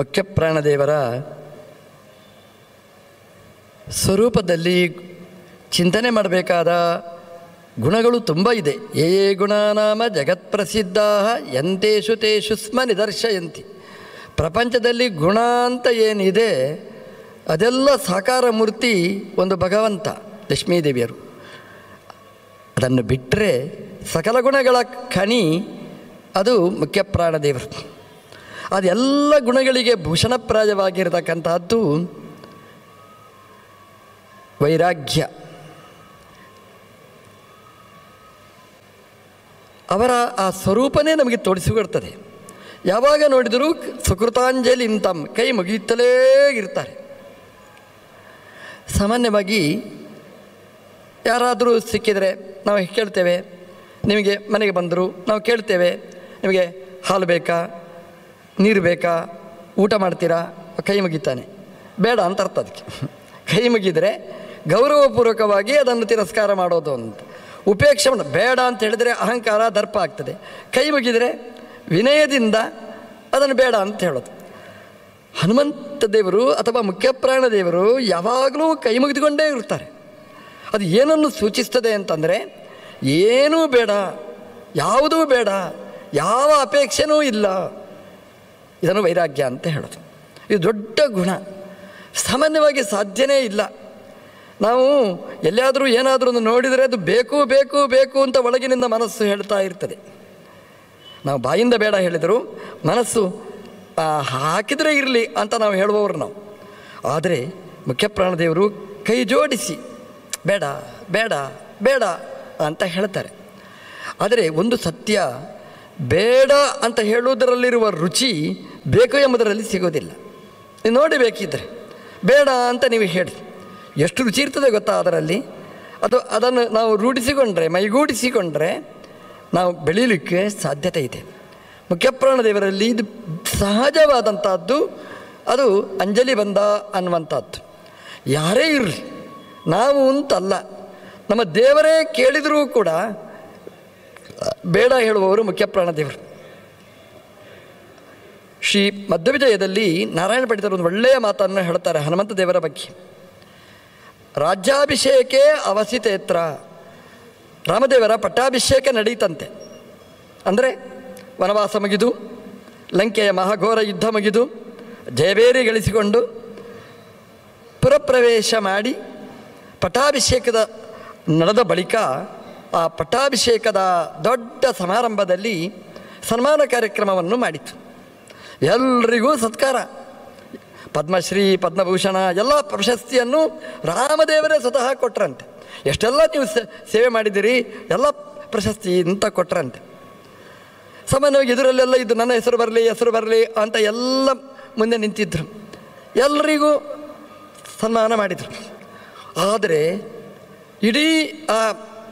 ಮುಖ್ಯ ಪ್ರಾಣದೇವರ ಸ್ವರೂಪದಲ್ಲಿ ಚಿಂತನೆ ಮಾಡಬೇಕಾದ ಗುಣಗಳು ತುಂಬ ಇದೆ ಯೇ ಯೇ ಗುಣನಾಮ ಜಗತ್ಪ್ರಸಿದ್ಧ ಎಂತೇಷು ತೇಷು ಸ್ಮ ನಿದರ್ಶಯಂತಿ ಪ್ರಪಂಚದಲ್ಲಿ ಗುಣ ಅಂತ ಏನಿದೆ ಅದೆಲ್ಲ ಸಾಕಾರ ಮೂರ್ತಿ ಒಂದು ಭಗವಂತ ಲಕ್ಷ್ಮೀದೇವಿಯರು ಅದನ್ನು ಬಿಟ್ಟರೆ ಸಕಲ ಗುಣಗಳ ಖನಿ ಅದು ಮುಖ್ಯ ಪ್ರಾಣದೇವರು ಅದೆಲ್ಲ ಗುಣಗಳಿಗೆ ಭೂಷಣಪ್ರಾಯವಾಗಿರತಕ್ಕಂತಹದ್ದು ವೈರಾಗ್ಯ ಅವರ ಆ ಸ್ವರೂಪನೇ ನಮಗೆ ತೋರಿಸಿಕೊಡ್ತದೆ ಯಾವಾಗ ನೋಡಿದರೂ ಸುಕೃತಾಂಜಲಿ ಇಂತಂ ಕೈ ಮುಗಿಯುತ್ತಲೇ ಇರ್ತಾರೆ ಸಾಮಾನ್ಯವಾಗಿ ಯಾರಾದರೂ ಸಿಕ್ಕಿದರೆ ನಾವು ಕೇಳ್ತೇವೆ ನಿಮಗೆ ಮನೆಗೆ ಬಂದರು ನಾವು ಕೇಳ್ತೇವೆ ನಿಮಗೆ ಹಾಲು ಬೇಕಾ ನೀರು ಬೇಕಾ ಊಟ ಮಾಡ್ತೀರಾ ಕೈ ಮುಗಿತಾನೆ ಬೇಡ ಅಂತ ಅರ್ಥ ಅದಕ್ಕೆ ಕೈ ಮುಗಿದರೆ ಗೌರವಪೂರ್ವಕವಾಗಿ ಅದನ್ನು ತಿರಸ್ಕಾರ ಮಾಡೋದು ಅಂತ ಉಪೇಕ್ಷೆ ಮಾಡ ಬೇಡ ಅಂತ ಹೇಳಿದರೆ ಅಹಂಕಾರ ದರ್ಪ ಆಗ್ತದೆ ಕೈ ಮುಗಿದರೆ ವಿನಯದಿಂದ ಅದನ್ನು ಬೇಡ ಅಂತ ಹೇಳೋದು ಹನುಮಂತ ದೇವರು ಅಥವಾ ಮುಖ್ಯಪ್ರಾಣ ದೇವರು ಯಾವಾಗಲೂ ಕೈ ಮುಗಿದುಕೊಂಡೇ ಇರ್ತಾರೆ ಅದು ಏನನ್ನು ಸೂಚಿಸ್ತದೆ ಅಂತಂದರೆ ಏನೂ ಬೇಡ ಯಾವುದೂ ಬೇಡ ಯಾವ ಅಪೇಕ್ಷೆನೂ ಇಲ್ಲ ಇದನ್ನು ವೈರಾಗ್ಯ ಅಂತ ಹೇಳೋದು ಇದು ದೊಡ್ಡ ಗುಣ ಸಾಮಾನ್ಯವಾಗಿ ಸಾಧ್ಯನೇ ಇಲ್ಲ ನಾವು ಎಲ್ಲಿಯಾದರೂ ಏನಾದರೂ ಒಂದು ನೋಡಿದರೆ ಅದು ಬೇಕು ಬೇಕು ಬೇಕು ಅಂತ ಒಳಗಿನಿಂದ ಮನಸ್ಸು ಹೇಳ್ತಾ ಇರ್ತದೆ ನಾವು ಬಾಯಿಂದ ಬೇಡ ಹೇಳಿದರು ಮನಸ್ಸು ಆ, ಹಾಕಿದರೆ ಇರಲಿ ಅಂತ ನಾವು ಹೇಳುವವರು ನಾವು ಆದರೆ ಮುಖ್ಯಪ್ರಾಣದೇವರು ಕೈ ಜೋಡಿಸಿ ಬೇಡ ಬೇಡ ಬೇಡ ಅಂತ ಹೇಳ್ತಾರೆ ಆದರೆ ಒಂದು ಸತ್ಯ ಬೇಡ ಅಂತ ಹೇಳುವುದರಲ್ಲಿರುವ ರುಚಿ ಬೇಕು ಎಂಬುದರಲ್ಲಿ ಸಿಗೋದಿಲ್ಲ ನೀವು ನೋಡಿ ಬೇಕಿದ್ದರೆ ಬೇಡ ಅಂತ ನೀವು ಹೇಳಿ ಎಷ್ಟು ರುಚಿ ಇರ್ತದೆ ಗೊತ್ತಾ ಅದರಲ್ಲಿ ಅದು ಅದನ್ನು ನಾವು ರೂಢಿಸಿಕೊಂಡ್ರೆ ಮೈಗೂಡಿಸಿಕೊಂಡ್ರೆ ನಾವು ಬೆಳೀಲಿಕ್ಕೆ ಸಾಧ್ಯತೆ ಇದೆ ಮುಖ್ಯಪ್ರಾಣದೇವರಲ್ಲಿ ಇದು ಸಹಜವಾದಂಥದ್ದು ಅದು ಅಂಜಲಿ ಬಂದ ಅನ್ನುವಂಥದ್ದು ಯಾರೇ ಇರಲಿ ನಾವು ಅಂತಲ್ಲ ನಮ್ಮ ದೇವರೇ ಕೇಳಿದರೂ ಕೂಡ ಬೇಡ ಹೇಳುವವರು ಮುಖ್ಯಪ್ರಾಣದೇವರು ಶ್ರೀ ಮಧ್ವವಿಜಯದಲ್ಲಿ ನಾರಾಯಣ ಪಂಡಿತರು ಒಂದು ಒಳ್ಳೆಯ ಮಾತನ್ನು ಹೇಳ್ತಾರೆ ಹನುಮಂತ ದೇವರ ಬಗ್ಗೆ ರಾಜ್ಯಾಭಿಷೇಕೆ ಅವಸಿತೇತ್ರ ರಾಮದೇವರ ಪಟ್ಟಾಭಿಷೇಕ ನಡೀತಂತೆ ಅಂದರೆ ವನವಾಸ ಮುಗಿದು ಲಂಕೆಯ ಮಹಾಘೋರ ಯುದ್ಧ ಮುಗಿದು ಜಯಬೇರಿ ಗಳಿಸಿಕೊಂಡು ಪುರಪ್ರವೇಶ ಮಾಡಿ ಪಟ್ಟಾಭಿಷೇಕದ ನಡೆದ ಬಳಿಕ ಆ ಪಟ್ಟಾಭಿಷೇಕದ ದೊಡ್ಡ ಸಮಾರಂಭದಲ್ಲಿ ಸನ್ಮಾನ ಕಾರ್ಯಕ್ರಮವನ್ನು ಮಾಡಿತು ಎಲ್ರಿಗೂ ಸತ್ಕಾರ ಪದ್ಮಶ್ರೀ ಪದ್ಮಭೂಷಣ ಎಲ್ಲ ಪ್ರಶಸ್ತಿಯನ್ನು ರಾಮದೇವರೇ ಸ್ವತಃ ಕೊಟ್ರಂತೆ ಎಷ್ಟೆಲ್ಲ ನೀವು ಸೇ- ಸೇವೆ ಮಾಡಿದ್ದೀರಿ ಎಲ್ಲ ಪ್ರಶಸ್ತಿ ಅಂತ ಕೊಟ್ರಂತೆ ಸಾಮಾನ್ಯವಾಗಿ ಇದರಲ್ಲೆಲ್ಲ ಇದು ನನ್ನ ಹೆಸರು ಬರಲಿ ಹೆಸರು ಬರಲಿ ಅಂತ ಎಲ್ಲ ಮುಂದೆ ನಿಂತಿದ್ದರು ಎಲ್ರಿಗೂ ಸನ್ಮಾನ ಮಾಡಿದರು ಆದರೆ ಇಡೀ ಆ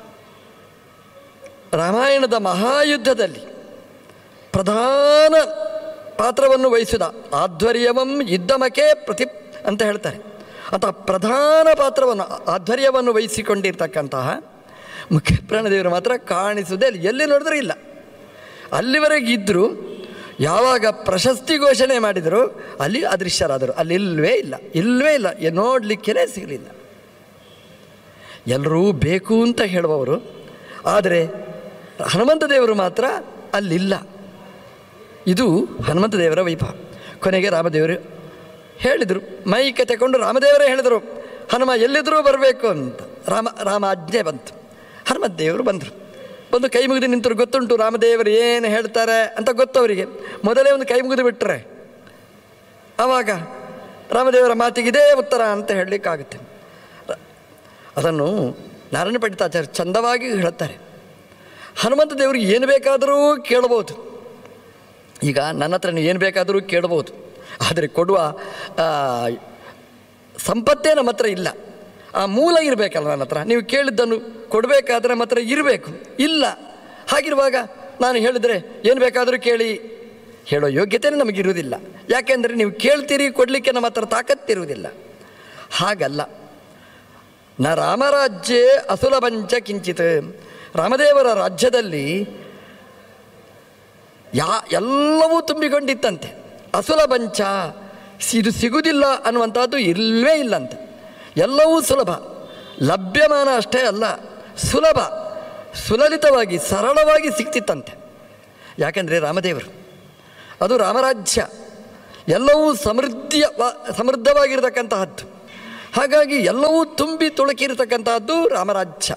ರಾಮಾಯಣದ ಮಹಾಯುದ್ಧದಲ್ಲಿ ಪ್ರಧಾನ ಪಾತ್ರವನ್ನು ವಹಿಸಿದ ಆಧ್ವರ್ಯವಂ ಯುದ್ಧಮಕ್ಕೆ ಪ್ರತಿ ಅಂತ ಹೇಳ್ತಾರೆ ಅಂತ ಪ್ರಧಾನ ಪಾತ್ರವನ್ನು ಆಧ್ವರ್ಯವನ್ನು ವಹಿಸಿಕೊಂಡಿರ್ತಕ್ಕಂತಹ ಮುಖ್ಯ ಪ್ರಾಣದೇವರು ಮಾತ್ರ ಕಾಣಿಸುವುದೇ ಇಲ್ಲ ಎಲ್ಲಿ ನೋಡಿದ್ರೂ ಇಲ್ಲ ಅಲ್ಲಿವರೆಗೆ ಇದ್ದರು ಯಾವಾಗ ಪ್ರಶಸ್ತಿ ಘೋಷಣೆ ಮಾಡಿದರು ಅಲ್ಲಿ ಅದೃಶ್ಯರಾದರು ಅಲ್ಲಿ ಇಲ್ಲವೇ ಇಲ್ಲ ಇಲ್ಲವೇ ಇಲ್ಲ ಎ- ನೋಡಲಿಕ್ಕೇ ಸಿಗಲಿಲ್ಲ ಎಲ್ಲರೂ ಬೇಕು ಅಂತ ಹೇಳುವವರು ಆದರೆ ಹನುಮಂತ ದೇವರು ಮಾತ್ರ ಅಲ್ಲಿಲ್ಲ ಇದು ಹನುಮಂತ ದೇವರ ವೈಭವ ಕೊನೆಗೆ ರಾಮದೇವರು ಹೇಳಿದರು ಮೈಕೆ ತಗೊಂಡು ರಾಮದೇವರೇ ಹೇಳಿದರು ಹನುಮ ಎಲ್ಲಿದ್ದರೂ ಬರಬೇಕು ಅಂತ ರಾಮ ರಾಮ ಆಜ್ಞೆ ಬಂತು ಹನುಮಂತ ದೇವರು ಬಂದರು ಬಂದು ಕೈ ಮುಗಿದು ನಿಂತರು ಗೊತ್ತುಂಟು ರಾಮದೇವರು ಏನು ಹೇಳ್ತಾರೆ ಅಂತ ಗೊತ್ತು ಅವರಿಗೆ ಮೊದಲೇ ಒಂದು ಕೈ ಮುಗಿದು ಬಿಟ್ಟರೆ ಆವಾಗ ರಾಮದೇವರ ಮಾತಿಗೆ ಇದೇ ಉತ್ತರ ಅಂತ ಹೇಳಲಿಕ್ಕಾಗುತ್ತೆ ರ- ಅದನ್ನು ನಾರಾಯಣ ಪಂಡಿತಾಚಾರ್ಯ ಚಂದವಾಗಿ ಹೇಳ್ತಾರೆ ಹನುಮಂತ ದೇವರಿಗೆ ಏನು ಬೇಕಾದರೂ ಕೇಳ್ಬೋದು ಈಗ ನನ್ನ ಹತ್ರ ನೀವು ಏನು ಬೇಕಾದರೂ ಕೇಳ್ಬೋದು ಆದರೆ ಕೊಡುವ ಆ, ಸಂಪತ್ತೇ ನಮ್ಮ ಹತ್ರ ಇಲ್ಲ ಆ ಮೂಲ ಇರಬೇಕಲ್ಲ ನನ್ನ ಹತ್ರ ನೀವು ಕೇಳಿದ್ದನ್ನು ಕೊಡಬೇಕಾದ್ರೆ ನಮ್ಮ ಹತ್ರ ಇರಬೇಕು ಇಲ್ಲ ಹಾಗಿರುವಾಗ ನಾನು ಹೇಳಿದರೆ ಏನು ಬೇಕಾದರೂ ಕೇಳಿ ಹೇಳೋ ಯೋಗ್ಯತೆಯೇ ನಮಗಿರುವುದಿಲ್ಲ ಯಾಕೆಂದರೆ ನೀವು ಕೇಳ್ತೀರಿ ಕೊಡಲಿಕ್ಕೆ ನಮ್ಮ ಹತ್ರ ತಾಕತ್ತಿರುವುದಿಲ್ಲ ಹಾಗಲ್ಲ ನ ರಾಮರಾಜ್ಯೇ ಅಸುಲಭಂಚ ಕಿಂಚಿತ್ ರಾಮದೇವರ ರಾಜ್ಯದಲ್ಲಿ ಯಾ ಎಲ್ಲವೂ ತುಂಬಿಕೊಂಡಿತ್ತಂತೆ ಅಸುಲಭಂಚ ಇದು ಸಿಗುವುದಿಲ್ಲ ಅನ್ನುವಂಥದ್ದು ಇಲ್ಲವೇ ಇಲ್ಲ ಅಂತ ಎಲ್ಲವೂ ಸುಲಭ ಲಭ್ಯಮಾನ ಅಷ್ಟೇ ಅಲ್ಲ ಸುಲಭ ಸುಲಲಿತವಾಗಿ ಸರಳವಾಗಿ ಸಿಗ್ತಿತ್ತಂತೆ ಯಾಕೆಂದರೆ ರಾಮದೇವರು ಅದು ರಾಮರಾಜ್ಯ ಎಲ್ಲವೂ ಸಮೃದ್ಧಿಯ ವ- ಸಮೃದ್ಧವಾಗಿರತಕ್ಕಂತಹದ್ದು ಹಾಗಾಗಿ ಎಲ್ಲವೂ ತುಂಬಿ ತುಳುಕಿರತಕ್ಕಂತಹದ್ದು ರಾಮರಾಜ್ಯ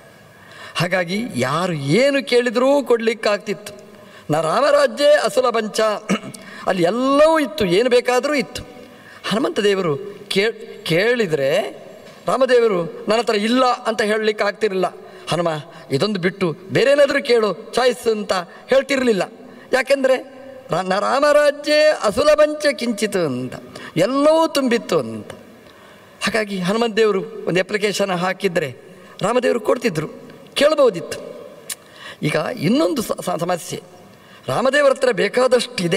ಹಾಗಾಗಿ ಯಾರು ಏನು ಕೇಳಿದರೂ ಕೊಡಲಿಕ್ಕಾಗ್ತಿತ್ತು ನ ರಾಮರಾಜ್ಯ ಅಸುಲಭಂಚ ಅಲ್ಲಿ ಎಲ್ಲವೂ ಇತ್ತು ಏನು ಬೇಕಾದರೂ ಇತ್ತು ಹನುಮಂತ ದೇವರು ಕೇ ಕೇಳಿದರೆ ರಾಮದೇವರು ನನ್ನ ಹತ್ರ ಇಲ್ಲ ಅಂತ ಹೇಳಲಿಕ್ಕೆ ಆಗ್ತಿರಲಿಲ್ಲ ಹನುಮ ಇದೊಂದು ಬಿಟ್ಟು ಬೇರೆ ಏನಾದರೂ ಕೇಳು ಚಾಯ್ಸ್ ಅಂತ ಹೇಳ್ತಿರಲಿಲ್ಲ ಯಾಕೆಂದರೆ ರ- ನ ರಾಮರಾಜ್ಯ ಅಸುಲಭಂಚ ಕಿಂಚಿತು ಅಂತ ಎಲ್ಲವೂ ತುಂಬಿತ್ತು ಅಂತ ಹಾಗಾಗಿ ಹನುಮಂತ ದೇವರು ಒಂದು ಅಪ್ಲಿಕೇಶನ್ ಹಾಕಿದರೆ ರಾಮದೇವರು ಕೊಡ್ತಿದ್ರು ಕೇಳ್ಬೋದಿತ್ತು ಈಗ ಇನ್ನೊಂದು ಸ- ಸ- ಸಮಸ್ಯೆ ರಾಮದೇವರ ಹತ್ರ ಬೇಕಾದಷ್ಟಿದೆ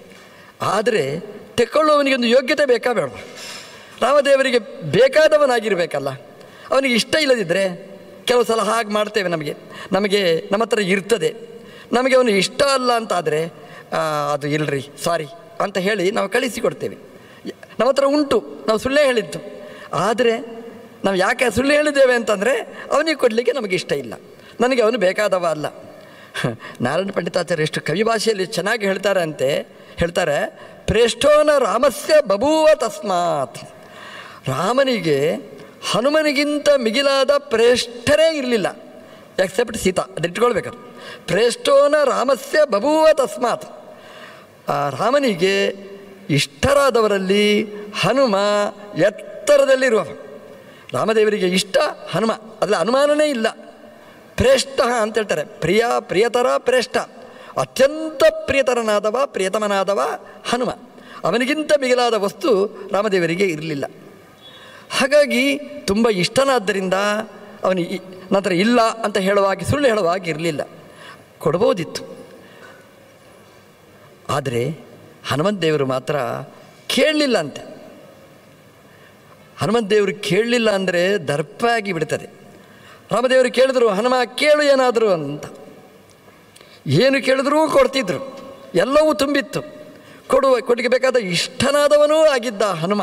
ಆದರೆ ತೆಕ್ಕೊಳ್ಳುವವನಿಗೆ ಒಂದು ಯೋಗ್ಯತೆ ಬೇಕಾ ಬೇಡ ರಾಮದೇವರಿಗೆ ಬೇಕಾದವನಾಗಿರಬೇಕಲ್ಲ ಅವನಿಗೆ ಇಷ್ಟ ಇಲ್ಲದಿದ್ದರೆ ಕೆಲವು ಸಲ ಹಾಗೆ ಮಾಡ್ತೇವೆ ನಮಗೆ ನಮಗೆ ನಮ್ಮ ಹತ್ರ ಇರ್ತದೆ ನಮಗೆ ಅವನು ಇಷ್ಟ ಅಲ್ಲ ಅಂತಾದರೆ ಅದು ಇಲ್ರಿ ಸಾರಿ ಅಂತ ಹೇಳಿ ನಾವು ಕಳಿಸಿಕೊಡ್ತೇವೆ ಯ- ನಮ್ಮ ಹತ್ರ ಉಂಟು ನಾವು ಸುಳ್ಳೇ ಹೇಳಿದ್ದು ಆದರೆ ನಾವು ಯಾಕೆ ಸುಳ್ಳು ಹೇಳಿದ್ದೇವೆ ಅಂತಂದರೆ ಅವನಿಗೆ ಕೊಡಲಿಕ್ಕೆ ನಮಗೆ ಇಷ್ಟ ಇಲ್ಲ ನನಗೆ ಅವನು ಬೇಕಾದವ ಅಲ್ಲ ನಾರಾಯಣ ಪಂಡಿತಾಚಾರ್ಯ ಎಷ್ಟು ಕವಿ ಭಾಷೆಯಲ್ಲಿ ಚೆನ್ನಾಗಿ ಹೇಳ್ತಾರೆ ಅಂತೆ ಹೇಳ್ತಾರೆ ಪ್ರೇಷ್ಠೋನ ರಾಮಸ್ಯ ಬಭೂವ ತಸ್ಮಾತ್ ರಾಮನಿಗೆ ಹನುಮನಿಗಿಂತ ಮಿಗಿಲಾದ ಪ್ರೇಷ್ಠರೇ ಇರಲಿಲ್ಲ ಎಕ್ಸೆಪ್ಟ್ ಸೀತಾ ಅದಿಟ್ಕೊಳ್ಬೇಕಾದ್ರೆ ಪ್ರೇಷ್ಠೋನ ರಾಮಸ್ಯ ಬಭೂವ ತಸ್ಮಾತ್ ಆ ರಾಮನಿಗೆ ಇಷ್ಟರಾದವರಲ್ಲಿ ಹನುಮ ಎತ್ತರದಲ್ಲಿರುವ ರಾಮದೇವರಿಗೆ ಇಷ್ಟ ಹನುಮ ಅದರಲ್ಲಿ ಅನುಮಾನನೇ ಇಲ್ಲ ಪ್ರೇಷ್ಠ ಅಂತ ಹೇಳ್ತಾರೆ ಪ್ರಿಯ ಪ್ರಿಯತರ ಪ್ರೇಷ್ಠ ಅತ್ಯಂತ ಪ್ರಿಯತರನಾದವ ಪ್ರಿಯತಮನಾದವ ಹನುಮ ಅವನಿಗಿಂತ ಮಿಗಿಲಾದ ವಸ್ತು ರಾಮದೇವರಿಗೆ ಇರಲಿಲ್ಲ ಹಾಗಾಗಿ ತುಂಬ ಇಷ್ಟನಾದ್ದರಿಂದ ಅವನಿಗೆ ನಂತರ ಇಲ್ಲ ಅಂತ ಹೇಳುವಾಗಿ ಸುಳ್ಳು ಹೇಳುವಾಗಿ ಇರಲಿಲ್ಲ ಕೊಡ್ಬೋದಿತ್ತು ಆದರೆ ಹನುಮಂತ ದೇವರು ಮಾತ್ರ ಕೇಳಲಿಲ್ಲ ಅಂತೆ ಹನುಮಂತ ದೇವರು ಕೇಳಲಿಲ್ಲ ಅಂದರೆ ದರ್ಪ ಆಗಿ ಬಿಡ್ತದೆ ರಾಮದೇವರು ಕೇಳಿದ್ರು ಹನುಮ ಕೇಳು ಏನಾದರೂ ಅಂತ ಏನು ಕೇಳಿದ್ರೂ ಕೊಡ್ತಿದ್ರು ಎಲ್ಲವೂ ತುಂಬಿತ್ತು ಕೊಡುವ ಕೊಟ್ಟಿಗೆ ಬೇಕಾದ ಇಷ್ಟನಾದವನೂ ಆಗಿದ್ದ ಹನುಮ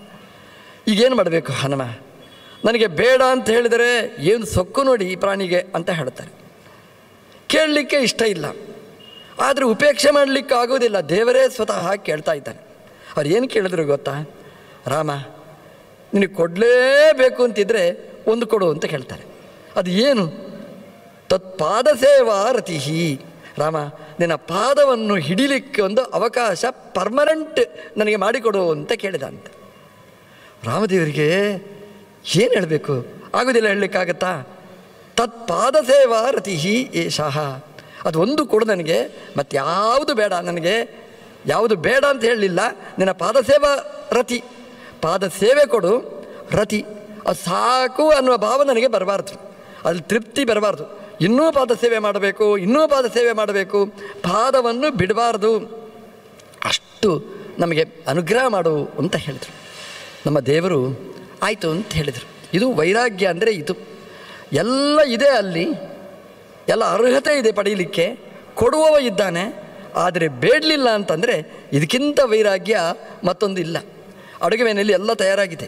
ಈಗೇನು ಮಾಡಬೇಕು ಹನುಮ ನನಗೆ ಬೇಡ ಅಂತ ಹೇಳಿದರೆ ಏನು ಸೊಕ್ಕು ನೋಡಿ ಈ ಪ್ರಾಣಿಗೆ ಅಂತ ಹೇಳ್ತಾರೆ ಕೇಳಲಿಕ್ಕೆ ಇಷ್ಟ ಇಲ್ಲ ಆದರೆ ಉಪೇಕ್ಷೆ ಮಾಡಲಿಕ್ಕೆ ಆಗೋದಿಲ್ಲ ದೇವರೇ ಸ್ವತಃ ಕೇಳ್ತಾ ಇದ್ದಾನೆ ಅವ್ರು ಏನು ಕೇಳಿದ್ರು ಗೊತ್ತಾ ರಾಮ ನಿನಗೆ ಕೊಡಲೇಬೇಕು ಅಂತಿದ್ರೆ ಒಂದು ಕೊಡು ಅಂತ ಕೇಳ್ತಾರೆ ಅದು ಏನು ತತ್ಪಾದ ಸೇವಾ ರತಿಹಿ ರಾಮ ನಿನ್ನ ಪಾದವನ್ನು ಹಿಡಿಲಿಕ್ಕೆ ಒಂದು ಅವಕಾಶ ಪರ್ಮನೆಂಟ್ ನನಗೆ ಮಾಡಿಕೊಡು ಅಂತ ಕೇಳಿದ ಅಂತ ರಾಮದೇವರಿಗೆ ಏನು ಹೇಳಬೇಕು ಆಗೋದಿಲ್ಲ ಹೇಳಲಿಕ್ಕಾಗತ್ತಾ ತತ್ಪಾದ ಸೇವಾ ರತಿಹಿ ಏಷಃ ಅದು ಒಂದು ಕೊಡು ನನಗೆ ಮತ್ತು ಯಾವುದು ಬೇಡ ನನಗೆ ಯಾವುದು ಬೇಡ ಅಂತ ಹೇಳಲಿಲ್ಲ ನಿನ್ನ ಪಾದ ಸೇವಾ ರತಿ ಪಾದ ಸೇವೆ ಕೊಡು ರತಿ ಅದು ಸಾಕು ಅನ್ನುವ ಭಾವ ನನಗೆ ಬರಬಾರ್ದು ಅಲ್ಲಿ ತೃಪ್ತಿ ಬರಬಾರ್ದು ಇನ್ನೂ ಪಾದ ಸೇವೆ ಮಾಡಬೇಕು ಇನ್ನೂ ಪಾದ ಸೇವೆ ಮಾಡಬೇಕು ಪಾದವನ್ನು ಬಿಡಬಾರ್ದು ಅಷ್ಟು ನಮಗೆ ಅನುಗ್ರಹ ಮಾಡು ಅಂತ ಹೇಳಿದರು ನಮ್ಮ ದೇವರು ಆಯಿತು ಅಂತ ಹೇಳಿದರು ಇದು ವೈರಾಗ್ಯ ಅಂದರೆ ಇದು ಎಲ್ಲ ಇದೆ ಅಲ್ಲಿ ಎಲ್ಲ ಅರ್ಹತೆ ಇದೆ ಪಡೀಲಿಕ್ಕೆ ಕೊಡುವವ ಇದ್ದಾನೆ ಆದರೆ ಬೇಡಲಿಲ್ಲ ಅಂತಂದರೆ ಇದಕ್ಕಿಂತ ವೈರಾಗ್ಯ ಮತ್ತೊಂದು ಇಲ್ಲ ಅಡುಗೆ ಮನೆಯಲ್ಲಿ ಎಲ್ಲ ತಯಾರಾಗಿದೆ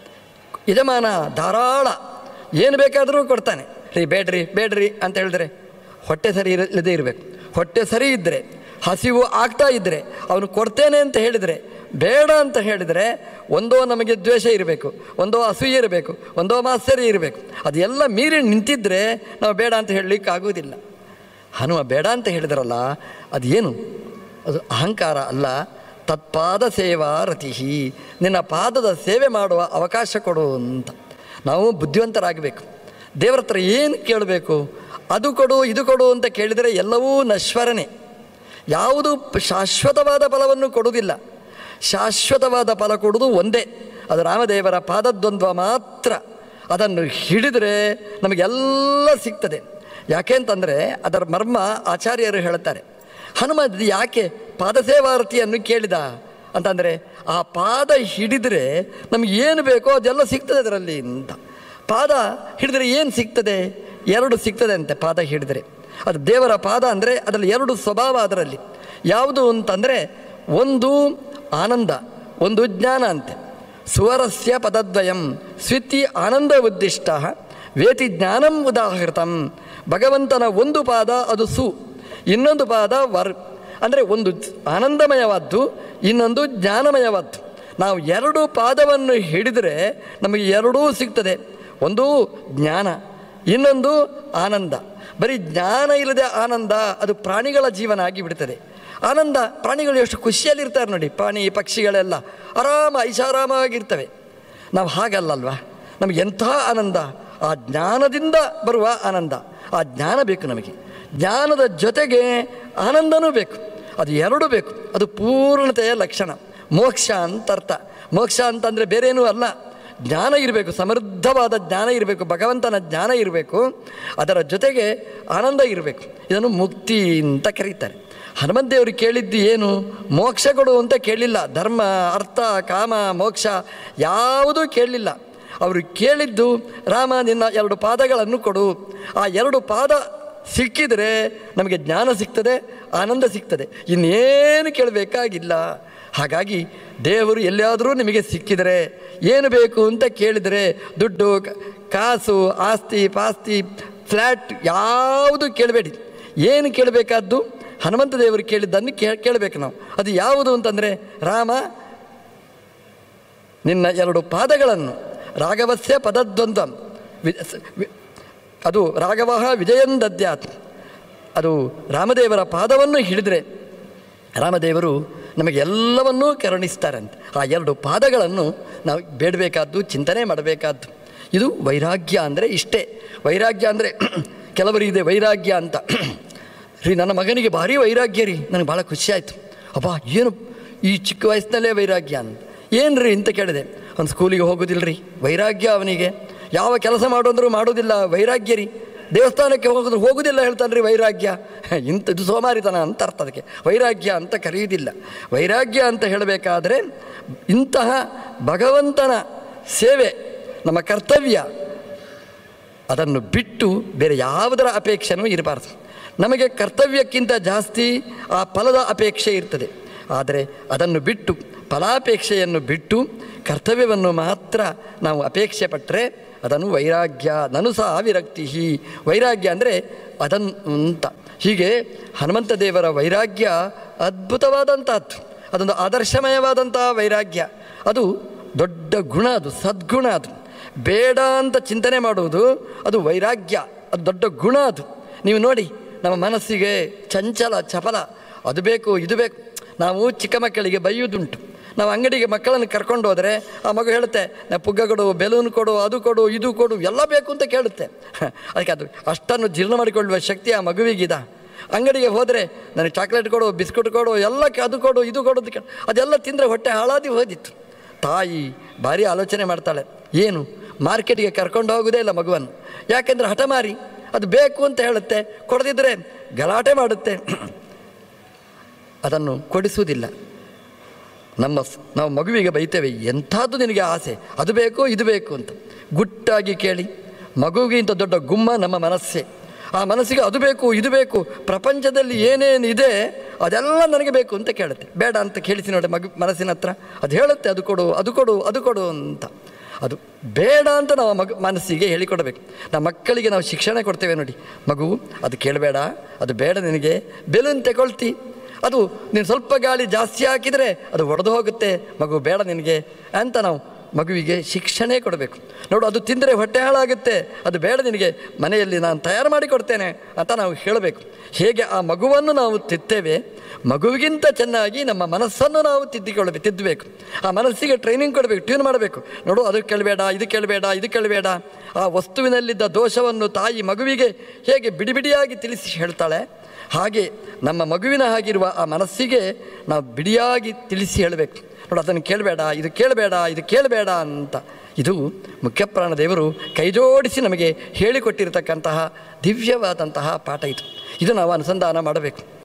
ಯಜಮಾನ ಧಾರಾಳ ಏನು ಬೇಕಾದರೂ ಕೊಡ್ತಾನೆ ರೀ ಬೇಡ್ರಿ ಬೇಡ್ರಿ ಅಂತ ಹೇಳಿದ್ರೆ ಹೊಟ್ಟೆ ಸರಿ ಇರ ಇಲ್ಲದೇ ಇರಬೇಕು ಹೊಟ್ಟೆ ಸರಿ ಇದ್ದರೆ ಹಸಿವು ಆಗ್ತಾ ಇದ್ದರೆ ಅವನು ಕೊಡ್ತೇನೆ ಅಂತ ಹೇಳಿದರೆ ಬೇಡ ಅಂತ ಹೇಳಿದರೆ ಒಂದೋ ನಮಗೆ ದ್ವೇಷ ಇರಬೇಕು ಒಂದೋ ಅಸೂಯೆ ಇರಬೇಕು ಒಂದೋ ಮಾತ್ಸರ್ಯ ಇರಬೇಕು ಅದೆಲ್ಲ ಮೀರಿ ನಿಂತಿದ್ದರೆ ನಾವು ಬೇಡ ಅಂತ ಹೇಳಲಿಕ್ಕೆ ಆಗೋದಿಲ್ಲ ಹನುಮ ಬೇಡ ಅಂತ ಹೇಳಿದ್ರಲ್ಲ ಅದು ಏನು ಅದು ಅಹಂಕಾರ ಅಲ್ಲ ತತ್ಪಾದ ಸೇವಾ ರತಿಹಿ ನಿನ್ನ ಪಾದದ ಸೇವೆ ಮಾಡುವ ಅವಕಾಶ ಕೊಡು ಅಂತ ನಾವು ಬುದ್ಧಿವಂತರಾಗಬೇಕು ದೇವರ ಹತ್ರ ಏನು ಕೇಳಬೇಕು ಅದು ಕೊಡು ಇದು ಕೊಡು ಅಂತ ಕೇಳಿದರೆ ಎಲ್ಲವೂ ನಶ್ವರನೇ ಯಾವುದು ಪ- ಶಾಶ್ವತವಾದ ಫಲವನ್ನು ಕೊಡುವುದಿಲ್ಲ ಶಾಶ್ವತವಾದ ಫಲ ಕೊಡುವುದು ಒಂದೇ ಅದು ರಾಮದೇವರ ಪಾದದ್ವಂದ್ವ ಮಾತ್ರ ಅದನ್ನು ಹಿಡಿದರೆ ನಮಗೆಲ್ಲ ಸಿಗ್ತದೆ ಯಾಕೆ ಅಂತಂದರೆ ಅದರ ಮರ್ಮ ಆಚಾರ್ಯರು ಹೇಳುತ್ತಾರೆ ಹನುಮ ಇದು ಯಾಕೆ ಪಾದಸೇವಾರತಿಯನ್ನು ಕೇಳಿದ ಅಂತಂದರೆ ಆ ಪಾದ ಹಿಡಿದರೆ ನಮಗೆ ಏನು ಬೇಕೋ ಅದೆಲ್ಲ ಸಿಗ್ತದೆ ಅದರಲ್ಲಿ ಅಂತ ಪಾದ ಹಿಡಿದರೆ ಏನು ಸಿಗ್ತದೆ ಎರಡು ಸಿಗ್ತದೆ ಅಂತೆ ಪಾದ ಹಿಡಿದರೆ ಅದು ದೇವರ ಪಾದ ಅಂದರೆ ಅದರಲ್ಲಿ ಎರಡು ಸ್ವಭಾವ ಅದರಲ್ಲಿ ಯಾವುದು ಅಂತಂದರೆ ಒಂದು ಆನಂದ ಒಂದು ಜ್ಞಾನ ಅಂತೆ ಸುವರಸ್ಯ ಪದದ್ವಯಂ ಸ್ವಿತಿ ಆನಂದ ಉದ್ದಿಷ್ಟ ವೇತಿ ಜ್ಞಾನಂ ಉದಾಹೃತಂ ಭಗವಂತನ ಒಂದು ಪಾದ ಅದು ಸು ಇನ್ನೊಂದು ಪಾದ ವರ್ ಅಂದರೆ ಒಂದು ಆನಂದಮಯವಾದ್ದು ಇನ್ನೊಂದು ಜ್ಞಾನಮಯವಾದ್ದು ನಾವು ಎರಡು ಪಾದವನ್ನು ಹಿಡಿದರೆ ನಮಗೆ ಎರಡೂ ಸಿಗ್ತದೆ ಒಂದು ಜ್ಞಾನ ಇನ್ನೊಂದು ಆನಂದ ಬರೀ ಜ್ಞಾನ ಇಲ್ಲದೆ ಆನಂದ ಅದು ಪ್ರಾಣಿಗಳ ಜೀವನ ಆಗಿಬಿಡ್ತದೆ ಆನಂದ ಪ್ರಾಣಿಗಳು ಎಷ್ಟು ಖುಷಿಯಲ್ಲಿರ್ತಾರೆ ನೋಡಿ ಪ್ರಾಣಿ ಪಕ್ಷಿಗಳೆಲ್ಲ ಆರಾಮ ಐಷಾರಾಮಾಗಿರ್ತವೆ ನಾವು ಹಾಗಲ್ಲಲ್ವಾ ನಮಗೆ ಎಂಥ ಆನಂದ ಆ ಜ್ಞಾನದಿಂದ ಬರುವ ಆನಂದ ಆ ಜ್ಞಾನ ಬೇಕು ನಮಗೆ ಜ್ಞಾನದ ಜೊತೆಗೆ ಆನಂದನೂ ಬೇಕು ಅದು ಎರಡು ಬೇಕು ಅದು ಪೂರ್ಣತೆಯ ಲಕ್ಷಣ ಮೋಕ್ಷ ಅಂತ ಅರ್ಥ ಮೋಕ್ಷ ಅಂತಂದರೆ ಬೇರೇನೂ ಅಲ್ಲ ಜ್ಞಾನ ಇರಬೇಕು ಸಮೃದ್ಧವಾದ ಜ್ಞಾನ ಇರಬೇಕು ಭಗವಂತನ ಜ್ಞಾನ ಇರಬೇಕು ಅದರ ಜೊತೆಗೆ ಆನಂದ ಇರಬೇಕು ಇದನ್ನು ಮುಕ್ತಿ ಅಂತ ಕರೀತಾರೆ ಹನುಮಂತೇವರು ಕೇಳಿದ್ದು ಏನು ಮೋಕ್ಷ ಕೊಡು ಅಂತ ಕೇಳಲಿಲ್ಲ ಧರ್ಮ ಅರ್ಥ ಕಾಮ ಮೋಕ್ಷ ಯಾವುದೂ ಕೇಳಲಿಲ್ಲ ಅವರು ಕೇಳಿದ್ದು ರಾಮ ನಿನ್ನ ಎರಡು ಪಾದಗಳನ್ನು ಕೊಡು ಆ ಎರಡು ಪಾದ ಸಿಕ್ಕಿದರೆ ನಮಗೆ ಜ್ಞಾನ ಸಿಗ್ತದೆ ಆನಂದ ಸಿಗ್ತದೆ ಇನ್ನೇನು ಕೇಳಬೇಕಾಗಿಲ್ಲ ಹಾಗಾಗಿ ದೇವರು ಎಲ್ಲಿಯಾದರೂ ನಿಮಗೆ ಸಿಕ್ಕಿದರೆ ಏನು ಬೇಕು ಅಂತ ಕೇಳಿದರೆ ದುಡ್ಡು ಕ- ಕಾಸು ಆಸ್ತಿ ಪಾಸ್ತಿ ಫ್ಲ್ಯಾಟ್ ಯಾವುದು ಕೇಳಬೇಡಿ ಏನು ಕೇಳಬೇಕಾದ್ದು ಹನುಮಂತ ದೇವರು ಕೇಳಿದ್ದನ್ನು ಕೇ ಕೇಳಬೇಕು ನಾವು ಅದು ಯಾವುದು ಅಂತಂದರೆ ರಾಮ ನಿನ್ನ ಎರಡು ಪಾದಗಳನ್ನು ರಾಘವಸ್ಯ ಪದದ್ವಂದ್ವಂ ವಿ ಸ- ವಿ- ಅದು ರಾಘವ ವಿಜಯನ್ ದದ್ಯಾತ್ ಅದು ರಾಮದೇವರ ಪಾದವನ್ನು ಹಿಡಿದರೆ ರಾಮದೇವರು ನಮಗೆ ಎಲ್ಲವನ್ನೂ ಕರುಣಿಸ್ತಾರಂತೆ ಆ ಎರಡು ಪಾದಗಳನ್ನು ನಾವು ಬೇಡಬೇಕಾದ್ದು ಚಿಂತನೆ ಮಾಡಬೇಕಾದ್ದು ಇದು ವೈರಾಗ್ಯ ಅಂದರೆ ಇಷ್ಟೇ ವೈರಾಗ್ಯ ಅಂದರೆ ಕೆಲವರು ಇದೆ ವೈರಾಗ್ಯ ಅಂತ ರೀ ನನ್ನ ಮಗನಿಗೆ ಭಾರಿ ವೈರಾಗ್ಯ ರೀ ನನಗೆ ಭಾಳ ಖುಷಿ ಆಯಿತು ಅಪ್ಪ ಏನು ಈ ಚಿಕ್ಕ ವಯಸ್ಸಿನಲ್ಲೇ ವೈರಾಗ್ಯ ಅಂತ ಏನು ರೀ ಅಂತ ಕೇಳಿದೆ ಅವ್ನು ಸ್ಕೂಲಿಗೆ ಹೋಗೋದಿಲ್ಲ ರೀ ವೈರಾಗ್ಯ ಅವನಿಗೆ ಯಾವ ಕೆಲಸ ಮಾಡೋಂದ್ರೂ ಮಾಡೋದಿಲ್ಲ ವೈರಾಗ್ಯ ರೀ ದೇವಸ್ಥಾನಕ್ಕೆ ಹೋಗಿದ್ರೆ ಹೋಗುವುದಿಲ್ಲ ಹೇಳ್ತಾನೆ ರೀ ವೈರಾಗ್ಯ ಇಂಥದ್ದು ಸೋಮಾರಿತನ ಅಂತ ಅರ್ಥ ಅದಕ್ಕೆ ವೈರಾಗ್ಯ ಅಂತ ಕರೆಯುವುದಿಲ್ಲ ವೈರಾಗ್ಯ ಅಂತ ಹೇಳಬೇಕಾದ್ರೆ ಇಂತಹ ಭಗವಂತನ ಸೇವೆ ನಮ್ಮ ಕರ್ತವ್ಯ ಅದನ್ನು ಬಿಟ್ಟು ಬೇರೆ ಯಾವುದರ ಅಪೇಕ್ಷೆನೂ ಇರಬಾರ್ದು ನಮಗೆ ಕರ್ತವ್ಯಕ್ಕಿಂತ ಜಾಸ್ತಿ ಆ ಫಲದ ಅಪೇಕ್ಷೆ ಇರ್ತದೆ ಆದರೆ ಅದನ್ನು ಬಿಟ್ಟು ಫಲಾಪೇಕ್ಷೆಯನ್ನು ಬಿಟ್ಟು ಕರ್ತವ್ಯವನ್ನು ಮಾತ್ರ ನಾವು ಅಪೇಕ್ಷೆ ಪಟ್ಟರೆ ಅದನ್ನು ವೈರಾಗ್ಯ ನನು ಸಹ ವಿರಕ್ತಿ ವೈರಾಗ್ಯ ಅಂದರೆ ಅದನ್ನು ಅಂತ ಹೀಗೆ ಹನುಮಂತ ದೇವರ ವೈರಾಗ್ಯ ಅದ್ಭುತವಾದಂಥದ್ದು ಅದೊಂದು ಆದರ್ಶಮಯವಾದಂಥ ವೈರಾಗ್ಯ ಅದು ದೊಡ್ಡ ಗುಣ ಅದು ಸದ್ಗುಣ ಅದು ಬೇಡ ಅಂತ ಚಿಂತನೆ ಮಾಡುವುದು ಅದು ವೈರಾಗ್ಯ ಅದು ದೊಡ್ಡ ಗುಣ ಅದು ನೀವು ನೋಡಿ ನಮ್ಮ ಮನಸ್ಸಿಗೆ ಚಂಚಲ ಚಪಲ ಅದು ಬೇಕು ಇದು ಬೇಕು ನಾವು ಚಿಕ್ಕ ಮಕ್ಕಳಿಗೆ ಬೈಯುವುದುಂಟು ನಾವು ಅಂಗಡಿಗೆ ಮಕ್ಕಳನ್ನು ಕರ್ಕೊಂಡು ಹೋದರೆ ಆ ಮಗು ಹೇಳುತ್ತೆ ನಾ ಪುಗ್ಗ ಕೊಡು ಬೆಲೂನ್ ಕೊಡು ಅದು ಕೊಡು ಇದು ಕೊಡು ಎಲ್ಲ ಬೇಕು ಅಂತ ಕೇಳುತ್ತೆ ಅದಕ್ಕೆ ಅದು ಅಷ್ಟನ್ನು ಜೀರ್ಣ ಮಾಡಿಕೊಳ್ಳುವ ಶಕ್ತಿ ಆ ಮಗುವಿಗಿದ ಅಂಗಡಿಗೆ ಹೋದರೆ ನನಗೆ ಚಾಕ್ಲೇಟ್ ಕೊಡು ಬಿಸ್ಕುಟ್ ಕೊಡು ಎಲ್ಲ ಕ- ಅದು ಕೊಡು ಇದು ಕೊಡು ಅಂತ ಕೇಳು ಅದೆಲ್ಲ ತಿಂದರೆ ಹೊಟ್ಟೆ ಹಾಳಾದಿ ಹೋದಿತ್ತು ತಾಯಿ ಭಾರಿ ಆಲೋಚನೆ ಮಾಡ್ತಾಳೆ ಏನು ಮಾರ್ಕೆಟಿಗೆ ಕರ್ಕೊಂಡು ಹೋಗೋದೇ ಇಲ್ಲ ಮಗುವನ್ನು ಯಾಕೆಂದರೆ ಹಠಮಾರಿ ಅದು ಬೇಕು ಅಂತ ಹೇಳುತ್ತೆ ಕೊಡದಿದ್ದರೆ ಗಲಾಟೆ ಮಾಡುತ್ತೆ ಅದನ್ನು ಕೊಡಿಸುವುದಿಲ್ಲ ನಮ್ಮ ಸ್- ನಾವು ಮಗುವಿಗೆ ಬೈತೇವೆ ಎಂಥದ್ದು ನಿನಗೆ ಆಸೆ ಅದು ಬೇಕು ಇದು ಬೇಕು ಅಂತ ಗುಟ್ಟಾಗಿ ಕೇಳಿ ಮಗುವಿಗಿಂತ ದೊಡ್ಡ ಗುಮ್ಮ ನಮ್ಮ ಮನಸ್ಸೇ ಆ ಮನಸ್ಸಿಗೆ ಅದು ಬೇಕು ಇದು ಬೇಕು ಪ್ರಪಂಚದಲ್ಲಿ ಏನೇನು ಇದೆ ಅದೆಲ್ಲ ನನಗೆ ಬೇಕು ಅಂತ ಕೇಳುತ್ತೆ ಬೇಡ ಅಂತ ಕೇಳಿಸಿ ನೋಡಿ ಮಗು ಮನಸ್ಸಿನ ಹತ್ರ ಅದು ಹೇಳುತ್ತೆ ಅದು ಕೊಡು ಅದು ಕೊಡು ಅದು ಕೊಡು ಅಂತ ಅದು ಬೇಡ ಅಂತ ನಾವು ಮಗು ಮನಸ್ಸಿಗೆ ಹೇಳಿಕೊಡಬೇಕು ನಮ್ಮ ಮಕ್ಕಳಿಗೆ ನಾವು ಶಿಕ್ಷಣ ಕೊಡ್ತೇವೆ ನೋಡಿ ಮಗು ಅದು ಕೇಳಬೇಡ ಅದು ಬೇಡ ನಿನಗೆ ಬೆಲೂನ್ ತಗೊಳ್ತಿ ಅದು ನೀನು ಸ್ವಲ್ಪ ಗಾಳಿ ಜಾಸ್ತಿ ಹಾಕಿದರೆ ಅದು ಒಡೆದು ಹೋಗುತ್ತೆ ಮಗು ಬೇಡ ನಿನಗೆ ಅಂತ ನಾವು ಮಗುವಿಗೆ ಶಿಕ್ಷಣ ಕೊಡಬೇಕು ನೋಡು ಅದು ತಿಂದರೆ ಹೊಟ್ಟೆ ಹಾಳಾಗುತ್ತೆ ಅದು ಬೇಡ ನಿನಗೆ ಮನೆಯಲ್ಲಿ ನಾನು ತಯಾರು ಮಾಡಿ ಕೊಡ್ತೇನೆ ಅಂತ ನಾವು ಹೇಳಬೇಕು ಹೇಗೆ ಆ ಮಗುವನ್ನು ನಾವು ತಿತ್ತೇವೆ ಮಗುವಿಗಿಂತ ಚೆನ್ನಾಗಿ ನಮ್ಮ ಮನಸ್ಸನ್ನು ನಾವು ತಿದ್ದಿಕೊಳ್ಳಬೇಕು ತಿದ್ದಬೇಕು ಆ ಮನಸ್ಸಿಗೆ ಟ್ರೈನಿಂಗ್ ಕೊಡಬೇಕು ಟ್ಯೂನ್ ಮಾಡಬೇಕು ನೋಡು ಅದು ಕೇಳಬೇಡ ಇದು ಕೇಳಬೇಡ ಇದು ಕೇಳಬೇಡ ಆ ವಸ್ತುವಿನಲ್ಲಿದ್ದ ದೋಷವನ್ನು ತಾಯಿ ಮಗುವಿಗೆ ಹೇಗೆ ಬಿಡಿ ಬಿಡಿಯಾಗಿ ತಿಳಿಸಿ ಹೇಳ್ತಾಳೆ ಹಾಗೆ ನಮ್ಮ ಮಗುವಿನ ಹಾಗಿರುವ ಆ ಮನಸ್ಸಿಗೆ ನಾವು ಬಿಡಿಯಾಗಿ ತಿಳಿಸಿ ಹೇಳಬೇಕು ನೋಡು ಅದನ್ನು ಕೇಳಬೇಡ ಇದು ಕೇಳಬೇಡ ಇದು ಕೇಳಬೇಡ ಅಂತ ಇದು ಮುಖ್ಯಪ್ರಾಣ ದೇವರು ಕೈಜೋಡಿಸಿ ನಮಗೆ ಹೇಳಿಕೊಟ್ಟಿರತಕ್ಕಂತಹ ದಿವ್ಯವಾದಂತಹ ಪಾಠ ಇದು ಇದು ನಾವು ಅನುಸಂಧಾನ ಮಾಡಬೇಕು